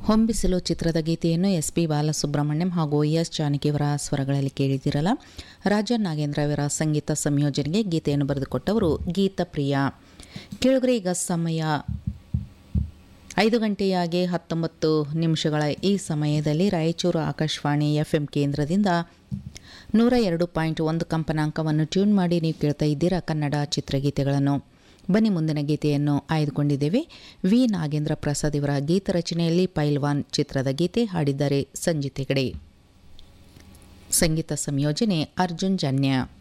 ಹೊಂಬಿಸಿಲು ಚಿತ್ರದ ಗೀತೆಯನ್ನು S P Balasubrahmanyam ಹಾಗೂ ಎಸ್ ಜಾನಕಿಯವರ ಸ್ವರಗಳಲ್ಲಿ ಕೇಳಿದಿರಲ್ಲ ರಾಜನ್ ನಾಗೇಂದ್ರ ಅವರ ಸಂಗೀತ ಸಂಯೋಜನೆಗೆ ಗೀತೆಯನ್ನು ಬರೆದುಕೊಟ್ಟವರು ಗೀತಪ್ರಿಯ ಕೇಳಿದ್ರೆ ಈಗ ಸಮಯ ಐದು ಗಂಟೆಯಾಗಿ ಹತ್ತೊಂಬತ್ತು ನಿಮಿಷಗಳ ಈ ಸಮಯದಲ್ಲಿ ರಾಯಚೂರು ಆಕಾಶವಾಣಿ ಎಫ್ ಎಂ ಕೇಂದ್ರದಿಂದ ನೂರ ಎರಡು ಪಾಯಿಂಟ್ ಒಂದು ಕಂಪನಾಂಕವನ್ನು ಟ್ಯೂನ್ ಮಾಡಿ ನೀವು ಕೇಳ್ತಾ ಇದ್ದೀರಾ ಕನ್ನಡ ಚಿತ್ರಗೀತೆಗಳನ್ನು ಬನ್ನಿ ಮುಂದಿನ ಗೀತೆಯನ್ನು ಆಯ್ದುಕೊಂಡಿದ್ದೇವೆ ವಿ ನಾಗೇಂದ್ರ ಪ್ರಸಾದ್ ಇವರ ಗೀತ ರಚನೆಯಲ್ಲಿ ಪೈಲ್ವಾನ್ ಚಿತ್ರದ ಗೀತೆ ಹಾಡಿದ್ದಾರೆ ಸಂಜಿತ್ ಹೆಗಡೆ ಸಂಗೀತ ಸಂಯೋಜನೆ ಅರ್ಜುನ್ ಜನ್ಯ